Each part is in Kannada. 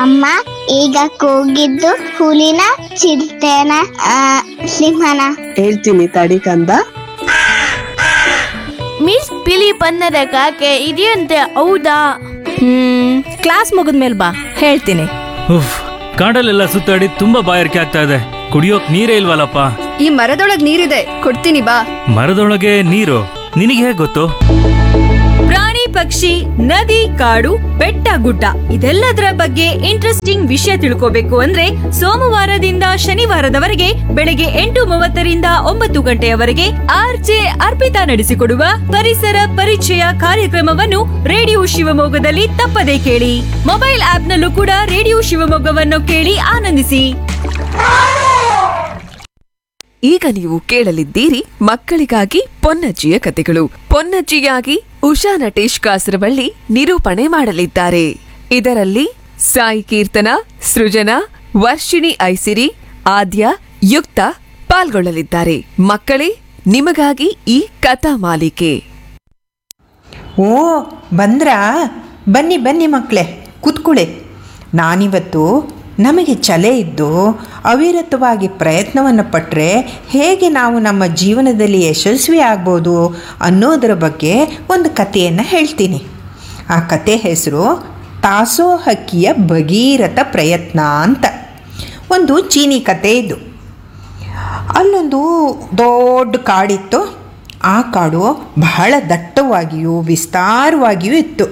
ಅಮ್ಮ ಈಗ ಕೂಗಿದ್ದು ಹುಲಿನ ಚಿರತೆನ ಆ, ಸಿಂಹನ ಹೇಳ್ತೀನಿ ತಡಿ ಕಂದ ಮಿಸ್ ಬಿಳಿ ಬಣ್ಣದ ಕಾಗೆ ಇದೆಯಂತೆ ಹೌದಾ ಹ್ಮ್ ಕ್ಲಾಸ್ ಮುಗಿದ್ಮೇಲೆ ಬಾ ಹೇಳ್ತೀನಿ ಉಫ್ ಕಾಡಲ್ಲೆಲ್ಲ ಸುತ್ತಾಡಿ ತುಂಬಾ ಬಾಯಾರಿಕೆ ಆಗ್ತಾ ಇದೆ ಕುಡಿಯೋಕ್ ನೀರೇ ಇಲ್ವಲ್ಲಪ್ಪ ಈ ಮರದೊಳಗ್ ನೀರಿದೆ ಕೊಡ್ತೀನಿ ಬಾ ಮರದೊಳಗೆ ನೀರು ನಿನಗೆ ಹೇಗೆ ಗೊತ್ತು ಪ್ರಾಣಿ ಪಕ್ಷಿ ನದಿ ಕಾಡು ಬೆಟ್ಟ ಗುಡ್ಡ ಇದೆಲ್ಲದರ ಬಗ್ಗೆ ಇಂಟ್ರೆಸ್ಟಿಂಗ್ ವಿಷಯ ತಿಳ್ಕೋಬೇಕು ಅಂದ್ರೆ ಸೋಮವಾರದಿಂದ ಶನಿವಾರದವರೆಗೆ ಬೆಳಗ್ಗೆ ಎಂಟು ಮೂವತ್ತರಿಂದ ಒಂಬತ್ತು ಗಂಟೆಯವರೆಗೆ ಆರ್ಜೆ ಅರ್ಪಿತಾ ನಡೆಸಿಕೊಡುವ ಪರಿಸರ ಪರಿಚಯ ಕಾರ್ಯಕ್ರಮವನ್ನು ರೇಡಿಯೋ ಶಿವಮೊಗ್ಗದಲ್ಲಿ ತಪ್ಪದೇ ಕೇಳಿ ಮೊಬೈಲ್ ಆಪ್ನಲ್ಲೂ ಕೂಡ ರೇಡಿಯೋ ಶಿವಮೊಗ್ಗವನ್ನು ಕೇಳಿ ಆನಂದಿಸಿ ಈಗ ನೀವು ಕೇಳಲಿದ್ದೀರಿ ಮಕ್ಕಳಿಗಾಗಿ ಪೊನ್ನಜ್ಜಿಯ ಕತೆಗಳು ಪೊನ್ನಜ್ಜಿಯಾಗಿ ಉಷಾ ನಟೇಶ್ ಕಾಸರವಳ್ಳಿ ನಿರೂಪಣೆ ಮಾಡಲಿದ್ದಾರೆ ಇದರಲ್ಲಿ ಸಾಯಿ ಕೀರ್ತನ ಸೃಜನಾ ವರ್ಷಿಣಿ ಐಸಿರಿ ಆದ್ಯ ಯುಕ್ತ ಪಾಲ್ಗೊಳ್ಳಲಿದ್ದಾರೆ ಮಕ್ಕಳೇ ನಿಮಗಾಗಿ ಈ ಕಥಾ ಮಾಲಿಕೆ ಓ ಬಂದ್ರಾ ಬನ್ನಿ ಬನ್ನಿ ಮಕ್ಕಳೇ ಕೂತ್ಕೊಳ್ಳಿ ನಾನಿವತ್ತು ನಮಗೆ ಛಲೆ ಇದ್ದು ಅವಿರತವಾಗಿ ಪ್ರಯತ್ನವನ್ನು ಪಟ್ಟರೆ ಹೇಗೆ ನಾವು ನಮ್ಮ ಜೀವನದಲ್ಲಿ ಯಶಸ್ವಿ ಆಗ್ಬೋದು ಅನ್ನೋದರ ಬಗ್ಗೆ ಒಂದು ಕಥೆಯನ್ನು ಹೇಳ್ತೀನಿ ಆ ಕತೆ ಹೆಸರು ತಾಸೋ ಹಕ್ಕಿಯ ಭಗೀರಥ ಪ್ರಯತ್ನ ಅಂತ ಒಂದು ಚೀನಿ ಕತೆ ಇದು ಅಲ್ಲೊಂದು ದೊಡ್ಡ ಕಾಡಿತ್ತು ಆ ಕಾಡು ಬಹಳ ದಟ್ಟವಾಗಿಯೂ ವಿಸ್ತಾರವಾಗಿಯೂ ಇತ್ತು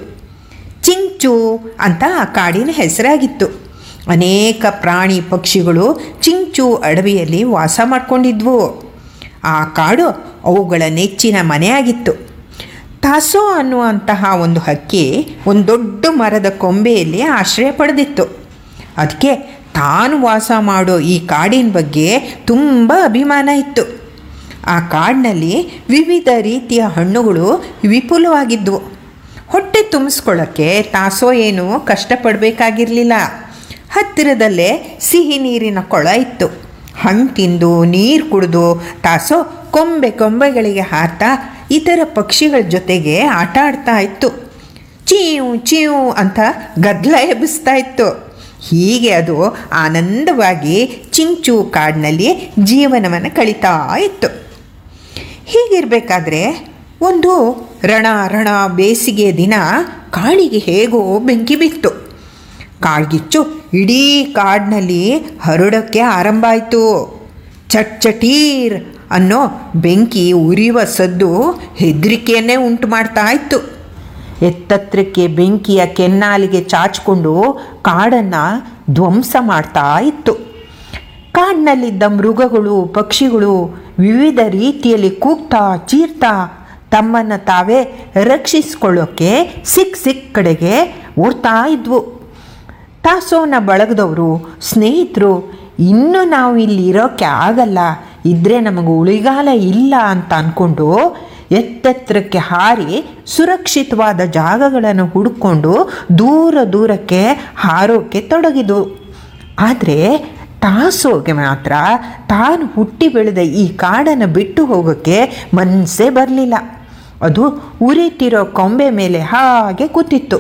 ಚಿಂಚು ಅಂತ ಆ ಕಾಡಿನ ಹೆಸರಾಗಿತ್ತು ಅನೇಕ ಪ್ರಾಣಿ ಪಕ್ಷಿಗಳು ಚಿಂಚು ಅಡವಿಯಲ್ಲಿ ವಾಸ ಮಾಡಿಕೊಂಡಿದ್ವು ಆ ಕಾಡು ಅವುಗಳ ನೆಚ್ಚಿನ ಮನೆಯಾಗಿತ್ತು ತಾಸೋ ಅನ್ನುವಂತಹ ಒಂದು ಹಕ್ಕಿ ಒಂದು ದೊಡ್ಡ ಮರದ ಕೊಂಬೆಯಲ್ಲಿ ಆಶ್ರಯ ಪಡೆದಿತ್ತು ಅದಕ್ಕೆ ತಾನು ವಾಸ ಮಾಡೋ ಈ ಕಾಡಿನ ಬಗ್ಗೆ ತುಂಬ ಅಭಿಮಾನ ಇತ್ತು ಆ ಕಾಡಿನಲ್ಲಿ ವಿವಿಧ ರೀತಿಯ ಹಣ್ಣುಗಳು ವಿಪುಲವಾಗಿದ್ವು ಹೊಟ್ಟೆ ತುಂಬಿಸ್ಕೊಳ್ಳೋಕ್ಕೆ ತಾಸೋ ಏನು ಕಷ್ಟಪಡಬೇಕಾಗಿರಲಿಲ್ಲ ಹತ್ತಿರದಲ್ಲೇ ಸಿಹಿ ನೀರಿನ ಕೊಳ ಇತ್ತು ಹಣ್ಣು ತಿಂದು ನೀರು ಕುಡಿದು ತಾಸೋ ಕೊಂಬೆ ಕೊಂಬೆಗಳಿಗೆ ಹಾರ್ತಾ ಇತರ ಪಕ್ಷಿಗಳ ಜೊತೆಗೆ ಆಟ ಆಡ್ತಾ ಇತ್ತು ಚೀವು ಚೀವು ಅಂತ ಗದ್ದಲ ಎಬ್ಬಿಸ್ತಾ ಇತ್ತು ಹೀಗೆ ಅದು ಆನಂದವಾಗಿ ಚಿಂಚು ಕಾಡಿನಲ್ಲಿ ಜೀವನವನ್ನು ಕಳೀತಾ ಇತ್ತು ಹೀಗಿರಬೇಕಾದ್ರೆ ಒಂದು ರಣ ರಣ ಬೇಸಿಗೆ ದಿನ ಕಾಡಿಗೆ ಹೇಗೋ ಬೆಂಕಿ ಬಿತ್ತು ಕಾಡ್ಗಿಚ್ಚು ಇಡೀ ಕಾಡಿನಲ್ಲಿ ಹರಡೋಕ್ಕೆ ಆರಂಭ ಆಯಿತು ಚಟ್ ಚಟೀರ್ ಅನ್ನೋ ಬೆಂಕಿ ಉರಿಯುವ ಸದ್ದು ಹೆದರಿಕೆಯನ್ನೇ ಉಂಟು ಮಾಡ್ತಾ ಇತ್ತು ಎತ್ತತ್ರಕ್ಕೆ ಬೆಂಕಿಯ ಕೆನ್ನಾಲಿಗೆ ಚಾಚಿಕೊಂಡು ಕಾಡನ್ನು ಧ್ವಂಸ ಮಾಡ್ತಾ ಇತ್ತು ಕಾಡಿನಲ್ಲಿದ್ದ ಮೃಗಗಳು ಪಕ್ಷಿಗಳು ವಿವಿಧ ರೀತಿಯಲ್ಲಿ ಕೂಗ್ತಾ ಚೀರ್ತಾ ತಮ್ಮನ್ನು ತಾವೇ ರಕ್ಷಿಸ್ಕೊಳ್ಳೋಕ್ಕೆ ಸಿಕ್ಕ ಸಿಕ್ಕ ಕಡೆಗೆ ಓಡ್ತಾ ಇದ್ವು ತಾಸೋನ ಬಳಗದವರು ಸ್ನೇಹಿತರು ಇನ್ನೂ ನಾವು ಇಲ್ಲಿ ಇರೋಕ್ಕೆ ಆಗಲ್ಲ ಇದ್ದರೆ ನಮಗೆ ಉಳಿಗಾಲ ಇಲ್ಲ ಅಂತ ಅಂದ್ಕೊಂಡು ಎತ್ತೆತ್ತರಕ್ಕೆ ಹಾರಿ ಸುರಕ್ಷಿತವಾದ ಜಾಗಗಳನ್ನು ಹುಡುಕೊಂಡು ದೂರ ದೂರಕ್ಕೆ ಹಾರೋಕ್ಕೆ ತೊಡಗಿದ್ವು ಆದರೆ ತಾಸೋಗೆ ಮಾತ್ರ ತಾನು ಹುಟ್ಟಿ ಬೆಳೆದ ಈ ಕಾಡನ್ನು ಬಿಟ್ಟು ಹೋಗೋಕ್ಕೆ ಮನಸ್ಸೇ ಬರಲಿಲ್ಲ ಅದು ಉರಿತಿರೋ ಕೊಂಬೆ ಮೇಲೆ ಹಾಗೆ ಕೂತಿತ್ತು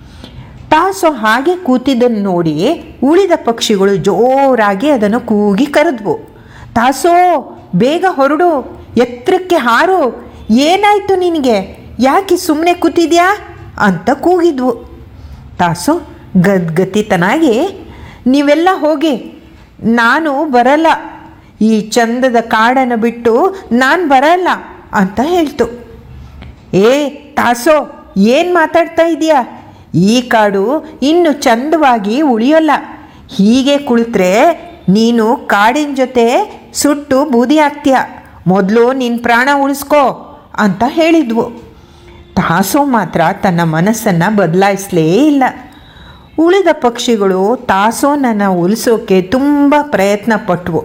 ತಾಸು ಹಾಗೆ ಕೂತಿದ್ದನ್ನು ನೋಡಿ ಉಳಿದ ಪಕ್ಷಿಗಳು ಜೋರಾಗಿ ಅದನ್ನು ಕೂಗಿ ಕರೆದ್ವು ತಾಸೋ ಬೇಗ ಹೊರಡು ಎತ್ತರಕ್ಕೆ ಹಾರು ಏನಾಯ್ತು ನಿನಗೆ ಯಾಕೆ ಸುಮ್ಮನೆ ಕೂತಿದ್ಯಾ ಅಂತ ಕೂಗಿದ್ವು ತಾಸು ಗದ್ಗತಿತನಾಗಿ ನೀವೆಲ್ಲ ಹೋಗಿ ನಾನು ಬರಲ್ಲ ಈ ಚಂದದ ಕಾಡನ್ನು ಬಿಟ್ಟು ನಾನು ಬರಲ್ಲ ಅಂತ ಹೇಳ್ತು ಏ ತಾಸೋ ಏನು ಮಾತಾಡ್ತಾ ಇದೀಯಾ ಈ ಕಾಡು ಇನ್ನು ಚಂದವಾಗಿ ಉಳಿಯೋಲ್ಲ ಹೀಗೆ ಕುಳಿತರೆ ನೀನು ಕಾಡಿನ ಜೊತೆ ಸುಟ್ಟು ಬೂದಿ ಆಗ್ತೀಯ ಮೊದಲು ನಿನ್ನ ಪ್ರಾಣ ಉಳಿಸ್ಕೋ ಅಂತ ಹೇಳಿದ್ವು ತಾಸೋ ಮಾತ್ರ ತನ್ನ ಮನಸ್ಸನ್ನು ಬದಲಾಯಿಸಲೇ ಇಲ್ಲ ಉಳಿದ ಪಕ್ಷಿಗಳು ತಾಸೋನನ್ನು ಉಳಿಸೋಕೆ ತುಂಬ ಪ್ರಯತ್ನ ಪಟ್ವು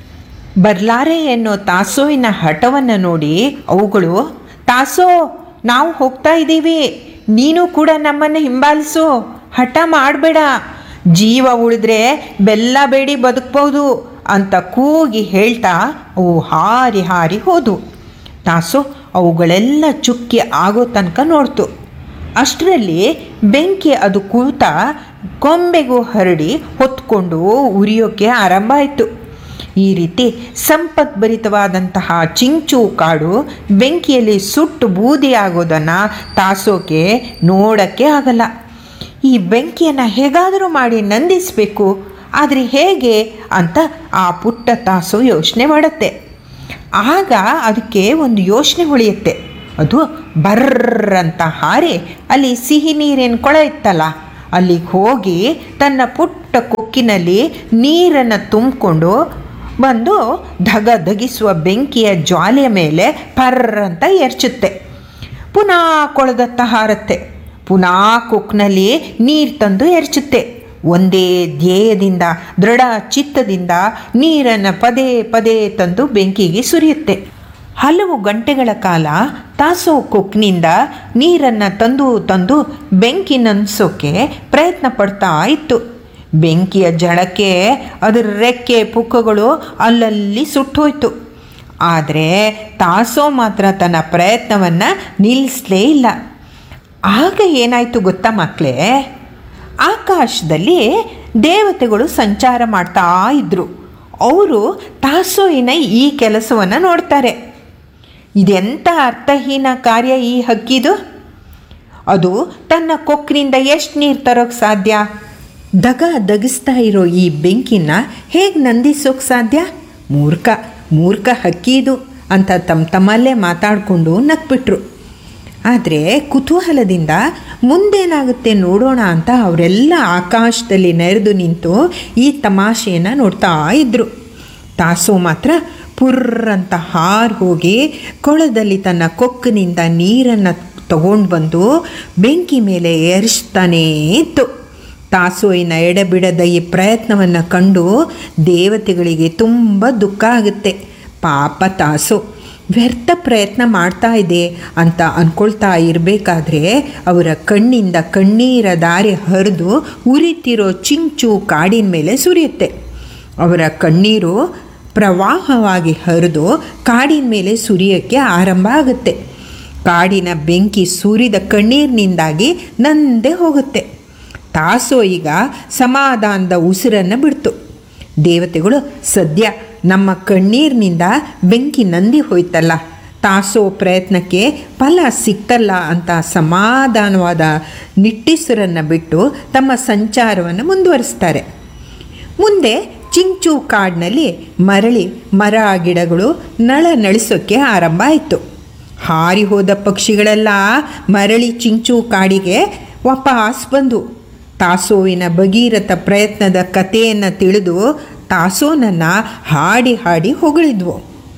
ಬರ್ಲಾರೆ ಎನ್ನೋ ತಾಸೋವಿನ ಹಠವನ್ನು ನೋಡಿ ಅವುಗಳು ತಾಸೋ ನಾವು ಹೋಗ್ತಾ ಇದ್ದೀವಿ ನೀನು ಕೂಡ ನಮ್ಮನ್ನು ಹಿಂಬಾಲಿಸು ಹಠ ಮಾಡಬೇಡ ಜೀವ ಉಳಿದ್ರೆ ಬೆಲ್ಲ ಬೇಡಿ ಬದುಕ್ಬೋದು ಅಂತ ಕೂಗಿ ಹೇಳ್ತಾ ಅವು ಹಾರಿ ಹಾರಿ ಹೋದವು ತಾಸು ಅವುಗಳೆಲ್ಲ ಚುಕ್ಕಿ ಆಗೋ ತನಕ ನೋಡ್ತು ಅಷ್ಟರಲ್ಲಿ ಬೆಂಕಿ ಅದು ಕೂತ ಕೊಂಬೆಗೂ ಹರಡಿ ಹೊತ್ಕೊಂಡು ಉರಿಯೋಕ್ಕೆ ಆರಂಭ ಆಯಿತು ಈ ರೀತಿ ಸಂಪದ್ಭರಿತವಾದಂತಹ ಚಿಂಚು ಕಾಡು ಬೆಂಕಿಯಲ್ಲಿ ಸುಟ್ಟು ಬೂದಿ ಆಗೋದನ್ನು ತಾಸೋಕೆ ನೋಡೋಕ್ಕೆ ಆಗಲ್ಲ ಈ ಬೆಂಕಿಯನ್ನು ಹೇಗಾದರೂ ಮಾಡಿ ನಂದಿಸಬೇಕು ಆದರೆ ಹೇಗೆ ಅಂತ ಆ ಪುಟ್ಟ ತಾಸು ಯೋಚನೆ ಮಾಡುತ್ತೆ ಆಗ ಅದಕ್ಕೆ ಒಂದು ಯೋಚನೆ ಉಳಿಯುತ್ತೆ ಅದು ಬರ್ರಂತ ಹಾರಿ ಅಲ್ಲಿ ಸಿಹಿ ನೀರಿನ ಕೊಳ ಇತ್ತಲ್ಲ ಅಲ್ಲಿಗೆ ಹೋಗಿ ತನ್ನ ಪುಟ್ಟ ಕೊಕ್ಕಿನಲ್ಲಿ ನೀರನ್ನು ತುಂಬಿಕೊಂಡು ಬಂದು ಧಗ ಧಗಿಸುವ ಬೆಂಕಿಯ ಜ್ವಾಲೆಯ ಮೇಲೆ ಪರ್ರಂತ ಎರಚುತ್ತೆ ಪುನಃ ಕೊಳದತ್ತ ಹಾರತ್ತೆ ಪುನಃ ಕೊಕ್ನಲ್ಲಿ ನೀರು ತಂದು ಎರಚುತ್ತೆ ಒಂದೇ ಧ್ಯೇಯದಿಂದ ದೃಢ ಚಿತ್ತದಿಂದ ನೀರನ್ನು ಪದೇ ಪದೇ ತಂದು ಬೆಂಕಿಗೆ ಸುರಿಯುತ್ತೆ ಹಲವು ಗಂಟೆಗಳ ಕಾಲ ತಾಸೋ ಕೊಕ್ನಿಂದ ನೀರನ್ನು ತಂದು ತಂದು ಬೆಂಕಿ ನಂದಿಸೋಕೆ ಪ್ರಯತ್ನ ಪಡ್ತಾ ಇತ್ತು ಬೆಂಕಿಯ ಜಳಕ್ಕೆ ಅದರ ರೆಕ್ಕೆ ಪುಕ್ಕಗಳು ಅಲ್ಲಲ್ಲಿ ಸುಟ್ಟೋಯ್ತು ಆದರೆ ತಾಸೋ ಮಾತ್ರ ತನ್ನ ಪ್ರಯತ್ನವನ್ನು ನಿಲ್ಲಿಸಲೇ ಇಲ್ಲ ಆಗ ಏನಾಯಿತು ಗೊತ್ತಾ ಮಕ್ಕಳೇ ಆಕಾಶದಲ್ಲಿ ದೇವತೆಗಳು ಸಂಚಾರ ಮಾಡ್ತಾ ಇದ್ದರು ಅವರು ತಾಸೋಯಿನ ಈ ಕೆಲಸವನ್ನು ನೋಡ್ತಾರೆ ಇದೆಂಥ ಅರ್ಥಹೀನ ಕಾರ್ಯ ಈ ಹಕ್ಕಿದು ಅದು ತನ್ನ ಕೊಕ್ಕಿನಿಂದ ಎಷ್ಟು ನೀರು ತರೋಕ್ಕೆ ಸಾಧ್ಯ ದಗ ದಗಿಸ್ತಾ ಇರೋ ಈ ಬೆಂಕಿನ ಹೇಗೆ ನಂದಿಸೋಕೆ ಸಾಧ್ಯ ಮೂರ್ಖ ಮೂರ್ಖ ಹಕ್ಕಿದು ಅಂತ ತಮ್ಮ ತಮ್ಮಲ್ಲೇ ಮಾತಾಡಿಕೊಂಡು ನಕ್ಬಿಟ್ರು ಆದರೆ ಕುತೂಹಲದಿಂದ ಮುಂದೇನಾಗುತ್ತೆ ನೋಡೋಣ ಅಂತ ಅವರೆಲ್ಲ ಆಕಾಶದಲ್ಲಿ ನೆರೆದು ನಿಂತು ಈ ತಮಾಷೆಯನ್ನು ನೋಡ್ತಾ ಇದ್ದರು ತಾಸು ಮಾತ್ರ ಪುರ್ರಂತ ಹಾರು ಹೋಗಿ ಕೊಳದಲ್ಲಿ ತನ್ನ ಕೊಕ್ಕಿನಿಂದ ನೀರನ್ನು ತಗೊಂಡು ಬಂದು ಬೆಂಕಿ ಮೇಲೆ ಏರಿಸ್ತಾನೇ ಇತ್ತು ತಾಸೋಯಿನ ಎಡೆಬಿಡದ ಈ ಪ್ರಯತ್ನವನ್ನು ಕಂಡು ದೇವತೆಗಳಿಗೆ ತುಂಬ ದುಃಖ ಆಗುತ್ತೆ ಪಾಪ ತಾಸು ವ್ಯರ್ಥ ಪ್ರಯತ್ನ ಮಾಡ್ತಾ ಇದೆ ಅಂತ ಅಂದ್ಕೊಳ್ತಾ ಇರಬೇಕಾದ್ರೆ ಅವರ ಕಣ್ಣಿಂದ ಕಣ್ಣೀರ ದಾರಿ ಹರಿದು ಉರಿತಿರೋ ಚಿಂಚು ಕಾಡಿನ ಮೇಲೆ ಸುರಿಯುತ್ತೆ ಅವರ ಕಣ್ಣೀರು ಪ್ರವಾಹವಾಗಿ ಹರಿದು ಕಾಡಿನ ಮೇಲೆ ಸುರಿಯೋಕ್ಕೆ ಆರಂಭ ಆಗುತ್ತೆ ಕಾಡಿನ ಬೆಂಕಿ ಸುರಿದ ಕಣ್ಣೀರಿನಿಂದಾಗಿ ನಂದೇ ಹೋಗುತ್ತೆ ತಾಸೋ ಈಗ ಸಮಾಧಾನದ ಉಸಿರನ್ನು ಬಿಡ್ತು ದೇವತೆಗಳು ಸದ್ಯ ನಮ್ಮ ಕಣ್ಣೀರಿನಿಂದ ಬೆಂಕಿ ನಂದಿ ಹೋಯ್ತಲ್ಲ ತಾಸೋ ಪ್ರಯತ್ನಕ್ಕೆ ಫಲ ಸಿಕ್ತಲ್ಲ ಅಂತ ಸಮಾಧಾನವಾದ ನಿಟ್ಟುಸಿರನ್ನು ಬಿಟ್ಟು ತಮ್ಮ ಸಂಚಾರವನ್ನು ಮುಂದುವರಿಸ್ತಾರೆ ಮುಂದೆ ಚಿಂಚು ಕಾಡಿನಲ್ಲಿ ಮರಳಿ ಮರ ಗಿಡಗಳು ನಳ ನಳಿಸೋಕ್ಕೆ ಆರಂಭ ಆಯಿತು ಹಾರಿ ಹೋದ ಪಕ್ಷಿಗಳೆಲ್ಲ ಮರಳಿ ಚಿಂಚು ಕಾಡಿಗೆ ವಾಪಸ್ ಬಂದು ತಾಸೋವಿನ ಭಗೀರಥ ಪ್ರಯತ್ನದ ಕಥೆಯನ್ನು ತಿಳಿದು ತಾಸೋನನ್ನು ಹಾಡಿ ಹಾಡಿ ಹೊಗಳಿದ್ವು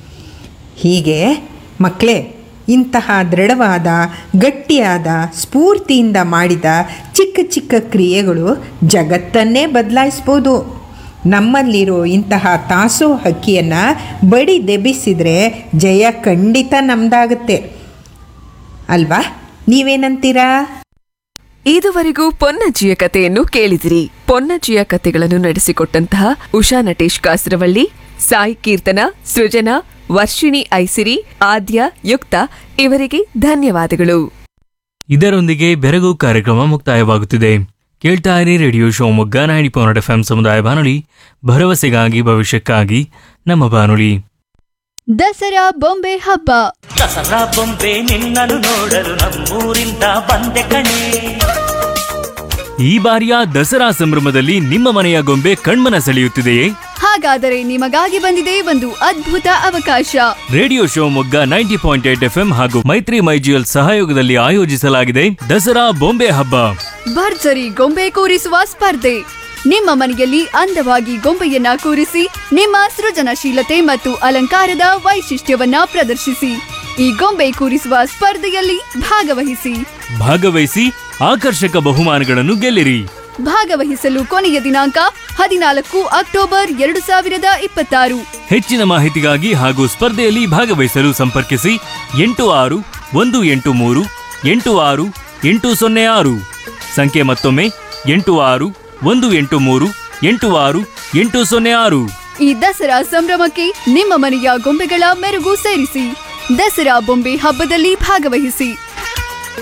ಹೀಗೆ ಮಕ್ಕಳೇ ಇಂತಹ ದೃಢವಾದ ಗಟ್ಟಿಯಾದ ಸ್ಫೂರ್ತಿಯಿಂದ ಮಾಡಿದ ಚಿಕ್ಕ ಚಿಕ್ಕ ಕ್ರಿಯೆಗಳು ಜಗತ್ತನ್ನೇ ಬದಲಾಯಿಸ್ಬೋದು ನಮ್ಮಲ್ಲಿರೋ ಇಂತಹ ತಾಸೋ ಹಕ್ಕಿಯನ್ನು ಬಡಿ ದೆಬ್ಬಿಸಿದ್ರೆ ಜಯ ಖಂಡಿತ ನಮ್ದಾಗುತ್ತೆ ಅಲ್ವಾ ನೀವೇನಂತೀರಾ ಇದುವರೆಗೂ ಪೊನ್ನಜ್ಜಿಯ ಕಥೆಯನ್ನು ಕೇಳಿದಿರಿ ಪೊನ್ನಜ್ಜಿಯ ಕಥೆಗಳನ್ನು ನಡೆಸಿಕೊಟ್ಟಂತಹ ಉಷಾ ನಟೇಶ್ ಕಾಸರವಳ್ಳಿ ಸಾಯಿ ಕೀರ್ತನ ಸೃಜನಾ ವರ್ಷಿಣಿ ಐಸಿರಿ ಆದ್ಯ ಯುಕ್ತ ಇವರಿಗೆ ಧನ್ಯವಾದಗಳು ಇದರೊಂದಿಗೆ ಬೆರಗು ಕಾರ್ಯಕ್ರಮ ಮುಕ್ತಾಯವಾಗುತ್ತಿದೆ ಕೇಳ್ತಾ ಇರಿ radio Shivamogga ninety point F ಸಮುದಾಯ ಬಾನುಲಿ ಭರವಸೆಗಾಗಿ ಭವಿಷ್ಯಕ್ಕಾಗಿ ನಮ್ಮ ಬಾನುಲಿ ದಸರಾ ಬೊಂಬೆ ಹಬ್ಬ ದಸರಾ ಬೊಂಬೆ ನಿನ್ನನ್ನು ನೋಡಲು ನಮ್ಮೂರಿಂದ ಬಂದೆ ಕಣೆ ಈ ಬಾರಿಯ ದಸರಾ ಸಂಭ್ರಮದಲ್ಲಿ ನಿಮ್ಮ ಮನೆಯ ಗೊಂಬೆ ಕಣ್ಮನ ಸೆಳೆಯುತ್ತಿದೆಯೇ ಹಾಗಾದರೆ ನಿಮಗಾಗಿ ಬಂದಿದೆ ಒಂದು ಅದ್ಭುತ ಅವಕಾಶ radio Shivamogga ninety point eight F ಹಾಗೂ ಮೈತ್ರಿ ಮೈಜಿಎಲ್ ಸಹಯೋಗದಲ್ಲಿ ಆಯೋಜಿಸಲಾಗಿದೆ ದಸರಾ ಬೊಂಬೆ ಹಬ್ಬ ಭರ್ಜರಿ ಗೊಂಬೆ ಕೂರಿಸುವ ಸ್ಪರ್ಧೆ ನಿಮ್ಮ ಮನೆಯಲ್ಲಿ ಅಂದವಾಗಿ ಗೊಂಬೆಯನ್ನ ಕೂರಿಸಿ ನಿಮ್ಮ ಸೃಜನಶೀಲತೆ ಮತ್ತು ಅಲಂಕಾರದ ವೈಶಿಷ್ಟ್ಯವನ್ನ ಪ್ರದರ್ಶಿಸಿ ಈ ಗೊಂಬೆ ಕೂರಿಸುವ ಸ್ಪರ್ಧೆಯಲ್ಲಿ ಭಾಗವಹಿಸಿ ಭಾಗವಹಿಸಿ ಆಕರ್ಷಕ ಬಹುಮಾನಗಳನ್ನು ಗೆಲ್ಲಿರಿ ಭಾಗವಹಿಸಲು ಕೊನೆಯ ದಿನಾಂಕ ಹದಿನಾಲ್ಕು ಅಕ್ಟೋಬರ್ ಎರಡು ಸಾವಿರದ ಇಪ್ಪತ್ತಾರು ಹೆಚ್ಚಿನ ಮಾಹಿತಿಗಾಗಿ ಹಾಗೂ ಸ್ಪರ್ಧೆಯಲ್ಲಿ ಭಾಗವಹಿಸಲು ಸಂಪರ್ಕಿಸಿ ಎಂಟು ಆರು ಒಂದು ಎಂಟು ಮೂರು ಎಂಟು ಆರು ಎಂಟು ಸೊನ್ನೆ ಆರು ಸಂಖ್ಯೆ ಮತ್ತೊಮ್ಮೆ ಎಂಟು ಆರು ಒಂದು ಎಂಟು ಮೂರು ಎಂಟು ಆರು ಎಂಟು ಸೊನ್ನೆ ಆರು ಈ ದಸರಾ ಸಂಭ್ರಮಕ್ಕೆ ನಿಮ್ಮ ಮನೆಯ ಗೊಂಬೆಗಳ ಮೆರುಗು ಸೇರಿಸಿ ದಸರಾ ಬೊಂಬೆ ಹಬ್ಬದಲ್ಲಿ ಭಾಗವಹಿಸಿ